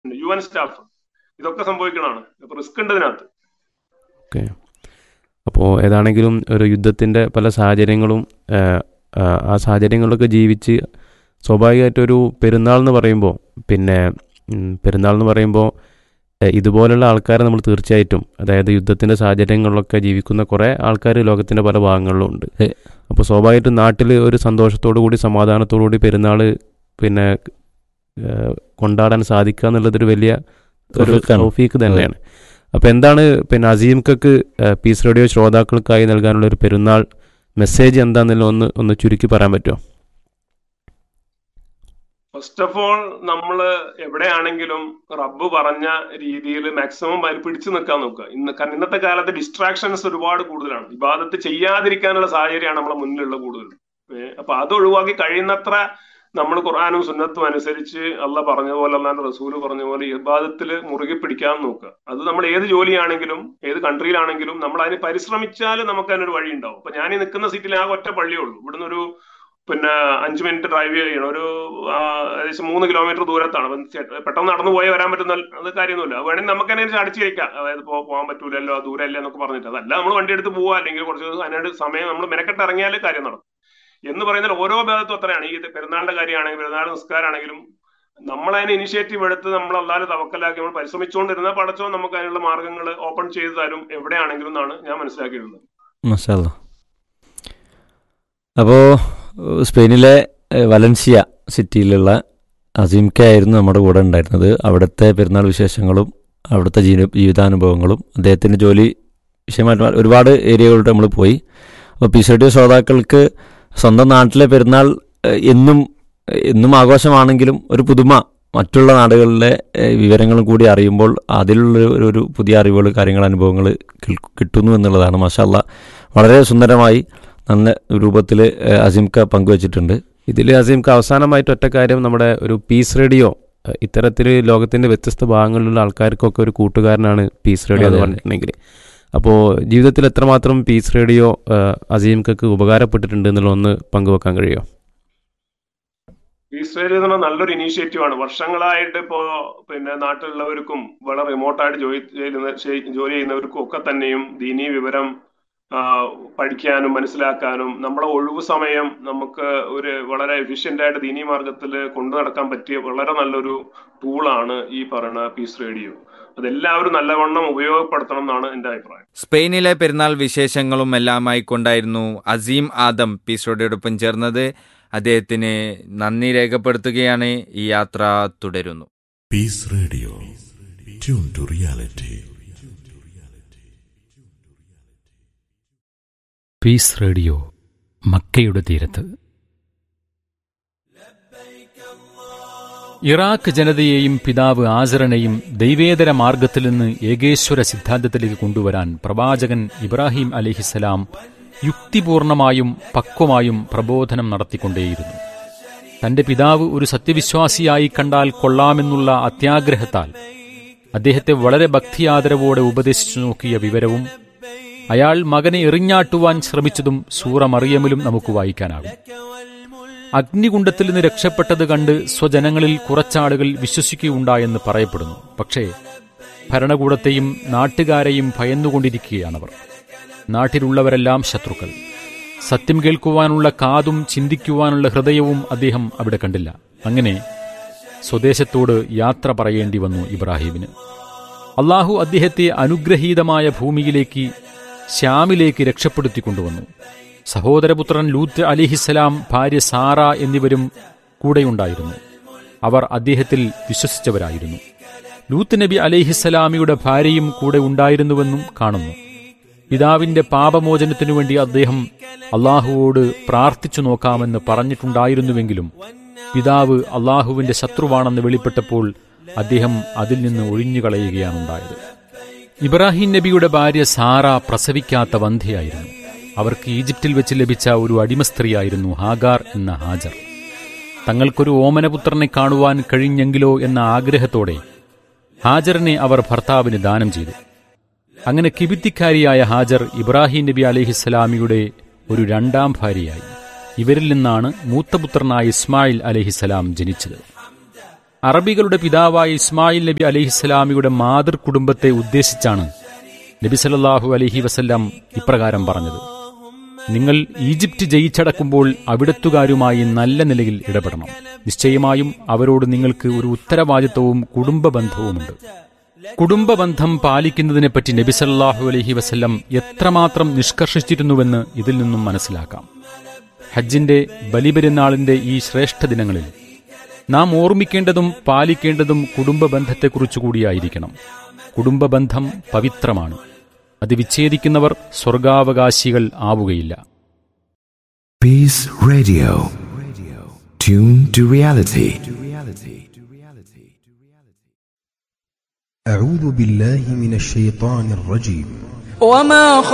U N staff ഇതൊക്കെ സംഭവിക്കണതാണ് അപ്പൊ risk ഉണ്ട് ഇതിനകത്ത് ഓക്കെ അപ്പോൾ ഏതാണെങ്കിലും ഒരു യുദ്ധത്തിൻ്റെ പല സാഹചര്യങ്ങളും ആ, ആ, ആ സാഹചര്യങ്ങളിലൊക്കെ ജീവിച്ച് സ്വാഭാവികമായിട്ടൊരു പെരുന്നാൾ എന്ന് പറയുമ്പോൾ പിന്നെ ഉം, പെരുന്നാൾ എന്ന് പറയുമ്പോൾ ഏ, ഇതുപോലുള്ള ആൾക്കാരെ നമ്മൾ തീർച്ചയായിട്ടും അതായത് യുദ്ധത്തിൻ്റെ സാഹചര്യങ്ങളിലൊക്കെ ജീവിക്കുന്ന കുറേ ആൾക്കാർ ലോകത്തിൻ്റെ പല ഭാഗങ്ങളിലും ഉണ്ട് ഏ. അപ്പോൾ സ്വാഭാവികമായിട്ടും നാട്ടിൽ ഒരു സന്തോഷത്തോടു കൂടി സമാധാനത്തോടു കൂടി പെരുന്നാൾ പിന്നെ ഏ, കൊണ്ടാടാൻ സാധിക്കുക എന്നുള്ളതൊരു വലിയ ഒരു തൗഫീഖാണ്. തൗഫീക്ക് തന്നെയാണ് അപ്പോൾ എന്താണ് പിന്നെ അസീംക്കക്ക് പീസ് റേഡിയോ ശ്രോതാക്കൾക്കായി നൽകാനുള്ള ഒരു പെരുന്നാൾ മെസ്സേജ് എന്താണെന്നുള്ള ഒന്ന് ഒന്ന് ചുരുക്കി പറയാൻ പറ്റുമോ ഫസ്റ്റ് ഓഫ് ഓൾ നമ്മൾ എവിടെയാണെങ്കിലും റബ്ബ് പറഞ്ഞ രീതിയിൽ മാക്സിമം പിടിച്ചു നിൽക്കാൻ നോക്കുക ഇന്ന് കാരണം ഇന്നത്തെ കാലത്ത് ഡിസ്ട്രാക്ഷൻസ് ഒരുപാട് കൂടുതലാണ് ഇബാദത്ത് ചെയ്യാതിരിക്കാനുള്ള സാഹചര്യമാണ് നമ്മളെ മുന്നിലുള്ള കൂടുതൽ ഏ, അപ്പൊ അത് ഒഴിവാക്കി കഴിയുന്നത്ര നമ്മൾ ഖുർആാനും സുന്നത്തും അനുസരിച്ച് അല്ല പറഞ്ഞതുപോലെ അല്ലാണ്ട് റസൂല് പറഞ്ഞ പോലെ ഇബാദത്തിൽ മുറുകെ പിടിക്കാൻ നോക്കുക അത് നമ്മൾ ഏത് ജോലിയാണെങ്കിലും ഏത് കൺട്രിയിലാണെങ്കിലും നമ്മൾ അതിന് പരിശ്രമിച്ചാൽ നമുക്ക് അതിനൊരു വഴി ഉണ്ടാവും അപ്പൊ ഞാൻ ഈ നിൽക്കുന്ന സീറ്റിൽ ആകെ ഒറ്റ പള്ളിയേ ഉള്ളൂ ഇവിടുന്ന് ഒരു പിന്നെ അഞ്ച് മിനിറ്റ് ഡ്രൈവ് ചെയ്യണം ഒരു ആ, ഏകദേശം മൂന്ന് കിലോമീറ്റർ ദൂരത്താണ് അപ്പം ചെ- പെട്ടെന്ന് നടന്നു പോയി വരാൻ പറ്റുന്ന അത് കാര്യമൊന്നുമില്ല വേണമെങ്കിൽ നമുക്ക് തന്നെ അടിച്ചു വയ്ക്കാം അതായത് പോ- പോകാൻ പറ്റൂലല്ലോ ദൂരമല്ല എന്നൊക്കെ പറഞ്ഞിട്ട് അതല്ല നമ്മൾ വണ്ടി എടുത്ത് പോവുക അല്ലെങ്കിൽ കുറച്ച് ദിവസം അതിനായിട്ട് സമയം നമ്മൾ മെനക്കെട്ട് ഇറങ്ങിയാൽ കാര്യം നടക്കും എന്ന് പറയുന്നത് ഓരോ ഭേദത്തും അത്രയാണ് ഈ പെരുന്നാളിന്റെ കാര്യമാണെങ്കിലും പെരുന്നാൾ നിസ്കാരമാണെങ്കിലും നമ്മൾ അതിന് ഇനിഷ്യേറ്റീവ് എടുത്ത് നമ്മൾ അല്ലാതെ തവക്കലാക്കി നമ്മൾ പരിശ്രമിച്ചുകൊണ്ടിരുന്ന പടച്ചോ നമുക്ക് അതിനുള്ള മാർഗങ്ങൾ ഓപ്പൺ ചെയ്തു തരും എവിടെയാണെങ്കിലും എന്നാണ് ഞാൻ മനസ്സിലാക്കിയിരുന്നത് മഷാല്ല അപ്പോൾ സ്പെയിനിലെ ഏഹ്, വലൻസിയ സിറ്റിയിലുള്ള അസീം കെ ആയിരുന്നു നമ്മുടെ കൂടെ ഉണ്ടായിരുന്നത് അവിടുത്തെ പെരുന്നാൾ വിശേഷങ്ങളും അവിടുത്തെ ജീവ ജീവിതാനുഭവങ്ങളും അദ്ദേഹത്തിൻ്റെ ജോലി വിഷയമായിട്ട് ഒരുപാട് ഏരിയകളിലൂടെ നമ്മൾ പോയി അപ്പോൾ പി സി ഡി ശ്രോതാക്കൾക്ക് സ്വന്തം നാട്ടിലെ പെരുന്നാൾ ഏഹ്, എന്നും എന്നും ആഘോഷമാണെങ്കിലും ഒരു പുതുമ മറ്റുള്ള നാടുകളിലെ ഏഹ്, വിവരങ്ങളും കൂടി അറിയുമ്പോൾ അതിലുള്ള ഒരു- ഒരു പുതിയ അറിവുകൾ കാര്യങ്ങൾ അനുഭവങ്ങൾ കിട്ടുന്നു എന്നുള്ളതാണ് മാഷല്ല വളരെ സുന്ദരമായി നല്ല രൂപത്തിൽ അസിംക പങ്കുവച്ചിട്ടുണ്ട് ഇതിൽ അസീംക്ക് അവസാനമായിട്ട് ഒറ്റ കാര്യം നമ്മുടെ ഒരു പീസ് റേഡിയോ ഇത്തരത്തിൽ ലോകത്തിൻ്റെ വ്യത്യസ്ത ഭാഗങ്ങളിലുള്ള ആൾക്കാർക്കൊക്കെ ഒരു കൂട്ടുകാരനാണ് പീസ് റേഡിയോ എന്ന് അതെ, അതെ. പറഞ്ഞിട്ടുണ്ടെങ്കിൽ അപ്പോൾ ജീവിതത്തിൽ എത്രമാത്രം പീസ് റേഡിയോ അസീംക്കക്ക് ഉപകാരപ്പെട്ടിട്ടുണ്ട് എന്നുള്ള ഒന്ന് പങ്കുവെക്കാൻ കഴിയുമോ ഇസ്രയേൽ എന്ന് പറഞ്ഞാൽ നല്ലൊരു ഇനീഷ്യേറ്റീവ് ആണ് വർഷങ്ങളായിട്ട് ഇപ്പോ പിന്നെ നാട്ടിലുള്ളവർക്കും വളരെ റിമോട്ടായിട്ട് ജോലി ചെയ്യുന്ന ചെയ്- ജോലി ചെയ്യുന്നവർക്കും ഒക്കെ തന്നെയും ദീനീ വിവരം ആ, പഠിക്കാനും മനസ്സിലാക്കാനും നമ്മളെ ഒഴിവു സമയം നമുക്ക് ഒരു വളരെ എഫിഷ്യന്റ് ആയിട്ട് ദീനീ മാർഗത്തിൽ കൊണ്ടു നടക്കാൻ പറ്റിയ വളരെ നല്ലൊരു ടൂളാണ് ഈ പറയുന്ന പീസ് റേഡിയോ അതെല്ലാവരും നല്ലവണ്ണം ഉപയോഗപ്പെടുത്തണം എന്നാണ് എന്റെ അഭിപ്രായം സ്പെയിനിലെ പെരുന്നാൾ വിശേഷങ്ങളും എല്ലാമായി കൊണ്ടായിരുന്നു അസീം ആദം പീസോടെയോടൊപ്പം ചേർന്നത് അദ്ദേഹത്തിന് നന്ദി രേഖപ്പെടുത്തുകയാണ് ഈ യാത്ര തുടരുന്നു Peace Radio. Tune to reality. Peace radio മക്കയുടെ തീരത്ത് ഇറാഖ് ജനതയെയും പിതാവ് ആസറിനെയും ദൈവേതര മാർഗത്തിൽ നിന്ന് ഏകേശ്വര സിദ്ധാന്തത്തിലേക്ക് കൊണ്ടുവരാൻ പ്രവാചകൻ ഇബ്രാഹിം അലിഹിസലാം യുക്തിപൂർണമായും പക്വമായും പ്രബോധനം നടത്തിക്കൊണ്ടേയിരുന്നു തന്റെ പിതാവ് ഒരു സത്യവിശ്വാസിയായി കണ്ടാൽ കൊള്ളാമെന്നുള്ള അത്യാഗ്രഹത്താൽ അദ്ദേഹത്തെ വളരെ ഭക്തിയാദരവോടെ ഉപദേശിച്ചു നോക്കിയ വിവരവും അയാൾ മകനെ എറിഞ്ഞാട്ടുവാൻ ശ്രമിച്ചതും സൂറ മറിയമിലും നമുക്ക് വായിക്കാനാകും അഗ്നികുണ്ഡത്തിൽ നിന്ന് രക്ഷപ്പെട്ടത് കണ്ട് സ്വജനങ്ങളിൽ കുറച്ചാളുകൾ വിശ്വസിക്കുകയുണ്ടായെന്ന് പറയപ്പെടുന്നു പക്ഷേ ഭരണകൂടത്തെയും നാട്ടുകാരെയും ഭയന്നുകൊണ്ടിരിക്കുകയാണവർ നാട്ടിലുള്ളവരെല്ലാം ശത്രുക്കൾ സത്യം കേൾക്കുവാനുള്ള കാതും ചിന്തിക്കുവാനുള്ള ഹൃദയവും അദ്ദേഹം അവിടെ കണ്ടില്ല അങ്ങനെ സ്വദേശത്തോട് യാത്ര പറയേണ്ടി വന്നു ഇബ്രാഹിമിന് അള്ളാഹു അദ്ദേഹത്തെ അനുഗ്രഹീതമായ ഭൂമിയിലേക്ക് ശ്യാമിലേക്ക് രക്ഷപ്പെടുത്തിക്കൊണ്ടുവന്നു സഹോദരപുത്രൻ ലൂത്ത് അലിഹിസലാം ഭാര്യ സാറ എന്നിവരും കൂടെയുണ്ടായിരുന്നു അവർ അദ്ദേഹത്തിൽ വിശ്വസിച്ചവരായിരുന്നു ലൂത്ത് നബി അലിഹിസലാമിയുടെ ഭാര്യയും കൂടെ ഉണ്ടായിരുന്നുവെന്നും കാണുന്നു പിതാവിന്റെ പാപമോചനത്തിനു വേണ്ടി അദ്ദേഹം അള്ളാഹുവോട് പ്രാർത്ഥിച്ചു നോക്കാമെന്ന് പറഞ്ഞിട്ടുണ്ടായിരുന്നുവെങ്കിലും പിതാവ് അള്ളാഹുവിന്റെ ശത്രുവാണെന്ന് വെളിപ്പെട്ടപ്പോൾ അദ്ദേഹം അതിൽ നിന്ന് ഒഴിഞ്ഞുകളയുകയാണുണ്ടായത് ഇബ്രാഹിം നബിയുടെ ഭാര്യ സാറ പ്രസവിക്കാത്ത വന്ധ്യയായിരുന്നു അവർക്ക് ഈജിപ്തിൽ വെച്ച് ലഭിച്ച ഒരു അടിമസ്ത്രീയായിരുന്നു ഹാഗാർ എന്ന ഹാജർ തങ്ങൾക്കൊരു ഓമനപുത്രനെ കാണുവാൻ കഴിഞ്ഞെങ്കിലോ എന്ന ആഗ്രഹത്തോടെ ഹാജറിനെ അവർ ഭർത്താവിന് ദാനം ചെയ്തു അങ്ങനെ കിബിത്തിക്കാരിയായ ഹാജർ ഇബ്രാഹിം നബി അലഹിസ്സലാമിയുടെ ഒരു രണ്ടാം ഭാര്യയായി ഇവരിൽ നിന്നാണ് മൂത്തപുത്രനായ ഇസ്മായിൽ അലഹിസലാം ജനിച്ചത് അറബികളുടെ പിതാവായ ഇസ്മായിൽ നബി അലഹിസ്സലാമിയുടെ മാതൃ കുടുംബത്തെ ഉദ്ദേശിച്ചാണ് നബി സല്ലല്ലാഹു അലൈഹി വസല്ലം ഇപ്രകാരം പറഞ്ഞത് നിങ്ങൾ ഈജിപ്റ്റ് ജയിച്ചടക്കുമ്പോൾ അവിടത്തുകാരുമായി നല്ല നിലയിൽ ഇടപെടണം നിശ്ചയമായും അവരോട് നിങ്ങൾക്ക് ഒരു ഉത്തരവാദിത്വവും കുടുംബ ബന്ധവുമുണ്ട് കുടുംബബന്ധം പാലിക്കുന്നതിനെപ്പറ്റി നബി സല്ലല്ലാഹു അലൈഹി വസല്ലം എത്രമാത്രം നിഷ്കർഷിച്ചിരുന്നുവെന്ന് ഇതിൽ നിന്നും മനസ്സിലാക്കാം ഹജ്ജിന്റെ ബലിപെരുന്നാളിന്റെ ഈ ശ്രേഷ്ഠ ദിനങ്ങളിൽ നാം ഓർമ്മിക്കേണ്ടതും പാലിക്കേണ്ടതും കുടുംബ ബന്ധത്തെക്കുറിച്ചു കൂടിയായിരിക്കണം കുടുംബബന്ധം പവിത്രമാണ് അത് വിച്ഛേദിക്കുന്നവർ സ്വർഗാവകാശികൾ ആവുകയില്ല Peace Radio. Tune to reality. أعوذ بالله من الشيطان الرجيم وما